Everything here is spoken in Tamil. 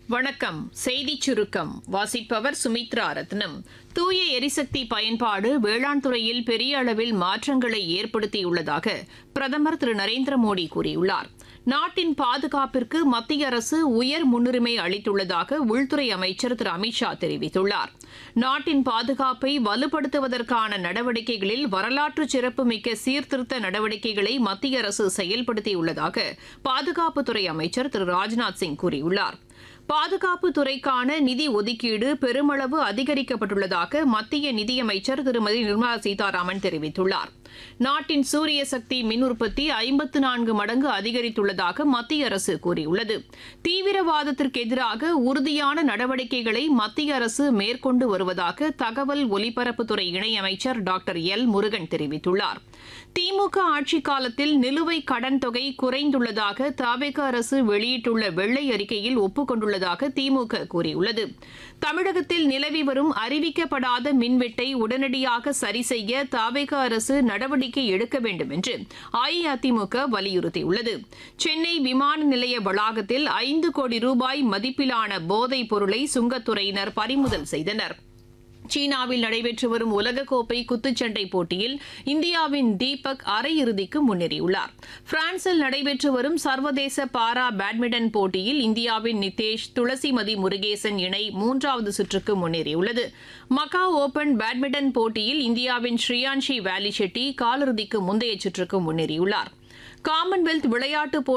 வணக்கம் செய்திச் சுருக்கம் வாசிப்பவர் சுமித்ரா ரத்னம் தூய எரிசக்தி பயன்பாடு வேளாண் துறையில் பெரிய அளவில் மாற்றங்களை ஏற்படுத்தியுள்ளதாக பிரதமர் திரு நரேந்திர மோடி கூறியுள்ளார் நாட்டின் பாதுகாப்பிற்கு மத்திய அரசு உயர் முன்னுரிமை அளித்துள்ளதாக உள்துறை அமைச்சர் திரு அமித்ஷா தெரிவித்துள்ளார் நாட்டின் பாதுகாப்பை வலுப்படுத்துவதற்கான நடவடிக்கைகளில் வரலாற்று சிறப்புமிக்க சீர்திருத்த நடவடிக்கைகளை மத்திய அரசு செயல்படுத்தியுள்ளதாக பாதுகாப்புத்துறை அமைச்சர் திரு ராஜ்நாத் சிங் கூறியுள்ளார் பாதுகாப்பு துறைக்கான நிதி ஒதுக்கீடு பெருமளவு அதிகரிக்கப்பட்டுள்ளதாக மத்திய நிதியமைச்சர் திருமதி நிர்மலா சீதாராமன் தெரிவித்துள்ளார் நாட்டின் சூரிய சக்தி மின் உற்பத்தி ஐம்பத்து நான்கு மடங்கு அதிகரித்துள்ளதாக மத்திய அரசு கூறியுள்ளது தீவிரவாதத்திற்கு எதிராக உறுதியான நடவடிக்கைகளை மத்திய அரசு மேற்கொண்டு வருவதாக தகவல் ஒலிபரப்புத்துறை இணையமைச்சர் டாக்டர் எல் முருகன் தெரிவித்துள்ளார் திமுக ஆட்சிக் காலத்தில் நிலுவைக் கடன் தொகை குறைந்துள்ளதாக தவேக அரசு வெளியிட்டுள்ள வெள்ளை அறிக்கையில் ஒப்புக்கொண்டுள்ளதாக திமுக கூறியுள்ளது தமிழகத்தில் நிலவி வரும் அறிவிக்கப்படாத மின்வெட்டை உடனடியாக சரி செய்ய தவேக அரசு நடவடிக்கை எடுக்க வேண்டும் என்று அஇஅதிமுக வலியுறுத்தியுள்ளது சென்னை விமான நிலைய வளாகத்தில் ஐந்து கோடி ரூபாய் மதிப்பிலான போதைப் பொருளை சுங்கத்துறையினர் பறிமுதல் செய்தனர் சீனாவில் நடைபெற்று வரும் உலகக்கோப்பை குத்துச்சண்டை போட்டியில் இந்தியாவின் தீபக் அரையிறுதிக்கு முன்னேறியுள்ளார் பிரான்சில் நடைபெற்று வரும் சர்வதேச பாரா பேட்மிண்டன் போட்டியில் இந்தியாவின் நிதேஷ் துளசிமதி முருகேசன் இணை மூன்றாவது சுற்றுக்கு முன்னேறியுள்ளது மக்காவ் ஓபன் பேட்மிண்டன் போட்டியில் இந்தியாவின் ஸ்ரீயான்ஷி வேலி ஷெட்டி காலிறுதிக்கு முந்தைய சுற்றுக்கு முன்னேறியுள்ளார் காமன்வெல்த் விளையாட்டுப்